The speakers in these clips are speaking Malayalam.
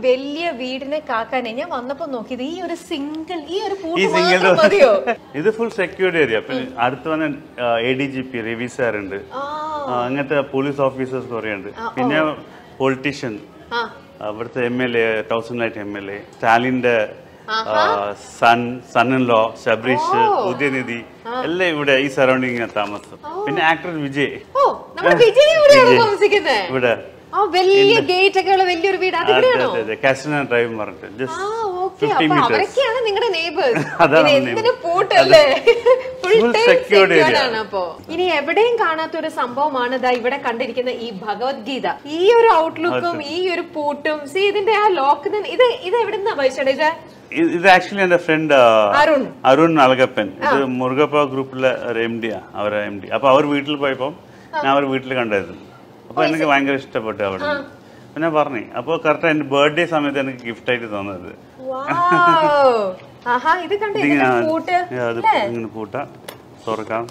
വലിയ വീടിനെ കാക്കാനെ ഞാൻ വന്നപ്പോ നോക്കിയത് ഈ ഒരു സിംഗിൾ ഈ ഒരു ഈ പൂട്ട് സിംഗിൾ മാത്രം മതിയോ ഇത് ഫുൾ സെക്യൂർഡ് ഏരിയ പിന്നെ അടുത്ത് വന്ന A D G P Ravi sir ഉണ്ട് ആ ആ, അങ്ങനത്തെ പോലീസ് ഓഫീസേഴ്സ് കുറെ ഉണ്ട് പിന്നെ പൊളിറ്റീഷ്യൻ ആ അവിടുത്തെ M L A thousand light M L A സ്റ്റാലിന്റെ son son in law Sabareesh Udhayanidhi എല്ലാം ഇവിടെ ഈ സറൗണ്ടിങ് താമസം പിന്നെ ആക്ടർ വിജയ് ഓ നമ്മുടെ വിജയ് ഇവിടെയാണ് താമസിക്കുന്നത് ഇവിടെ ആ വലിയ ഗേറ്റ് ഒക്കെ ഉള്ള വലിയൊരു വീട് അത് അതെ ഇവിടെയാണോ അതെ അതെ കാസിന ഡ്രൈവ് പറഞ്ഞിട്ട് ആ ജസ്റ്റ് ഓക്കെ ഫിഫ്റ്റി അപ്പൊ മീറ്റേഴ്സ് അവരൊക്കെയാണ് നിങ്ങളുടെ നെയ്ബേഴ്സ് അതാണ് എന്തിനു neighbours. പൂട്ടല്ലേ full Full time secured area. ആണ് അപ്പോ ഇനി എവിടെയും കാണാത്ത ഒരു സംഭവമാണ് ദാ ഇവിടെ കണ്ടിരിക്കുന്ന ഈ ഭഗവത്ഗീത ഈ ഒരു ഔട്ട്ലുക്കും ഈ ഒരു പൂട്ടും സി ഇതിന്റെ ആ ലോക്ക് ഇത് ഇത് എവിടുന്നാ പൈസയുടെ ഇത് ഇത് ഇത് ആക്ച്വലി എന്റെ ഫ്രണ്ട് അരുൺ അരുൺ അളകപ്പൻ ഇത് മുരുകപ്പ ഗ്രൂപ്പിലെ ഒരു എം ഡി ആ അവരെ എം ഡി അപ്പൊ അവർ വീട്ടിൽ പോയപ്പോ ഞാൻ അവർ വീട്ടിൽ കണ്ടായിരുന്നു അപ്പൊ എനിക്ക് ഭയങ്കര ഇഷ്ടപ്പെട്ടു അവിടെ അപ്പൊ ഞാൻ പറഞ്ഞു അപ്പൊ കറക്റ്റ് എന്റെ ബർത്ത്ഡേ സമയത്ത് എനിക്ക് ഗിഫ്റ്റ് ആയിട്ട് തന്നത് Wow. ആഹാ ഇത് കണ്ടോ ഇതിന്റെ ഇതിങ്ങനെ പൂട്ട് ആ, അത് അല്ലേ? ഇങ്ങനെ പൂട്ടാം തുറക്കാം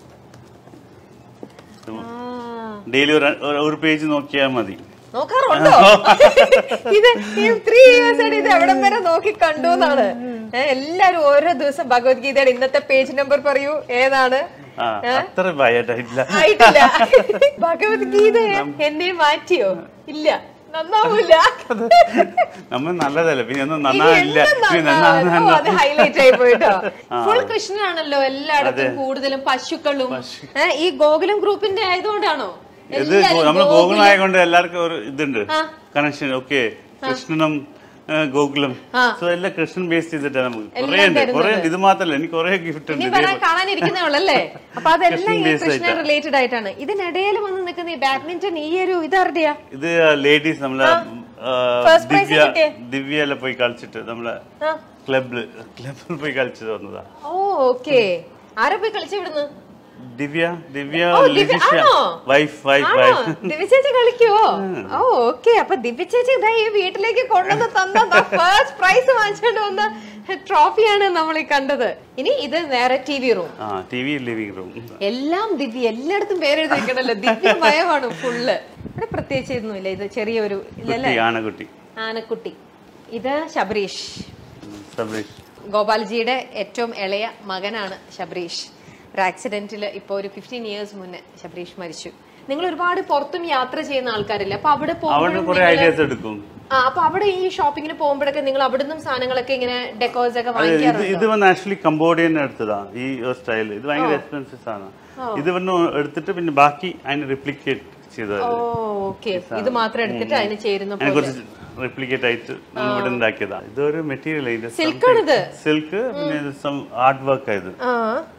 ആ. ഡെയിലി ഒരു ഒരു പേജ് നോക്കിയാൽ മതി നോക്കാറുണ്ടോ ഇത് ത്രീ ഇയേഴ്സ് ആയിട്ട് ഇത് എവിടം വരെ നോക്കി കണ്ടു എന്നാണ് ഏ, എല്ലാരും ഓരോ ദിവസം ഭഗവത്ഗീതയുടെ ഇന്നത്തെ പേജ് നമ്പർ പറയൂ ഏതാണ് ആ അത്ര ഭയമായിട്ടില്ല ആയിട്ടില്ല ഭഗവത്ഗീത എന്നെ മാറ്റിയോ ഇല്ല നന്നാവൂല നമ്മൾ നല്ലതല്ല പിന്നെ ഒന്നും ഇനി നന്നാവില്ല എല്ലാം പിന്നെ നന്നാവും. ഓ, നന്നാ അത് ഹൈലൈറ്റ് ആയി പോയിട്ടോ ഫുൾ കൃഷ്ണനാണല്ലോ എല്ലായിടത്തും കൂടുതലും പശുക്കളും ഏ, ഈ ഗോകുലം ഗ്രൂപ്പിന്റെ ആയതുകൊണ്ടാണോ ഇത് എല്ലാരും നമ്മൾ ഗോകുലം- ഗോകുലം ആയതുകൊണ്ട് എല്ലാവർക്കും ഒരു ഇതുണ്ട് ആ. കണക്ഷൻ ഓക്കെ കൃഷ്ണനും ആ, ഗോകുലം ആ. സോ എല്ലാം കൃഷ്ണൻ ബേസ് ചെയ്തിട്ടാണ് നമുക്ക് എല്ലാം കുറെ ഉണ്ട് തരുന്നത്. കുറെ ഉണ്ട് ഇത് മാത്രല്ല എനിക്ക് കുറെ ഗിഫ്റ്റ് ഇനി ഉണ്ട് വരാൻ കാണാനിരിക്കുന്നേ ഉള്ളല്ലേ അപ്പൊ അതെല്ലാം കൃഷ്ണൻ ഈ based കൃഷ്ണൻ ആയിട്ടാ. റിലേറ്റഡ് ആയിട്ടാണ് ഇതിനിടയിൽ വന്ന് നിൽക്കുന്ന ഈ ബാഡ്മിന്റൺ ഈ ഒരു ഇതാരുടെയാ ഇത് ലേഡീസ് നമ്മളെ ആ, First prize ദിവ്യ കിട്ടിയെ? ദിവ്യ എല്ലാം പോയി കളിച്ചിട്ട് നമ്മളെ ആ. ക്ലബില് ക്ലബിൽ പോയി കളിച്ചു വന്നതാ ഓ ഓക്കെ ആരാ പോയി കളിച്ചു വിടുന്നു ദിവ്യ ദിവ്യ ഓ, ദിവ്യ- ലിജിഷ്യ ആണോ? വൈഫ് വൈഫ് ആണോ വൈഫ് ദിവ്യ ചേച്ചി കളിക്കുവോ ഓ ഓക്കെ അപ്പൊ ദിവ്യ ചേച്ചി ഇതാ ഈ വീട്ടിലേക്ക് കൊണ്ടുവന്ന് തന്ന ഫസ്റ്റ് പ്രൈസ് വാങ്ങിച്ചോണ്ട് വന്ന ട്രോഫിയാണ് നമ്മൾ ഈ കണ്ടത് ഇനി ഇത് നേരെ ടി വി റൂം ആ ടി വി ലിവിംഗ് റൂം എല്ലാം ദിവ്യ എല്ലായിടത്തും പേരെഴുതി വെക്കണല്ലോ ദിവ്യമയമാണ് ഫുള്ള് ഇവിടെ പ്രത്യേകിച്ച് ഒന്നുമില്ല ഇത് ചെറിയൊരു ഇല്ലല്ലേ കുട്ടി ആനക്കുട്ടി ആനക്കുട്ടി ഇത് ശബരീഷ് സബ്രീഷ് ഗോപാൽജിയുടെ ഏറ്റവും ഇളയ മകനാണ് ശബരീഷ് ഒരു ആക്സിഡന്റിൽ ഇപ്പോൾ ഒരു ഫിഫ്റ്റീൻ ഇയേഴ്സ് മുന്നേ ശബരീഷ് മരിച്ചു നിങ്ങൾ ഒരുപാട് പുറത്തും യാത്ര ചെയ്യുന്ന ആൾക്കാരില്ലേ അപ്പൊ അവിടെ അവിടെ പോകുമ്പോഴും കുറെ നിങ്ങള്- ഐഡിയാസ് എടുക്കും ആ അപ്പൊ അവിടെ ഈ ഷോപ്പിങ്ങിന് പോകുമ്പോഴൊക്കെ നിങ്ങൾ അവിടുന്ന് സാധനങ്ങളൊക്കെ ഇങ്ങനെ ഡെക്കോസ് ഒക്കെ അത് ഇത് വാങ്ങിക്കാറുണ്ട് ഇത് വന്ന് ആക്ച്വലി കംബോഡിയൻ എടുത്തതാ ഈ സ്റ്റൈൽ ഇത് ഭയങ്കര എക്സ്പെൻസീവ് ആണ് ഇത് വന്ന് എടുത്തിട്ട് പിന്നെ ബാക്കി അതിന് റിപ്ലിക്കേറ്റ് ചെയ്തത് ഓ ഓക്കെ ഇത് മാത്രം എടുത്തിട്ട് അതിന് ചേരുന്ന അതിനെ പോലെ കുറച്ച് റിപ്ലിക്കേറ്റ് ആയിട്ട് നമ്മൾ ഇവിടെ ഉണ്ടാക്കിയതാ ഇതൊരു മെറ്റീരിയൽ Silk ആണിത്? സിൽക്ക് പിന്നെ ആർട്ട് വർക്ക് ആയത് ആ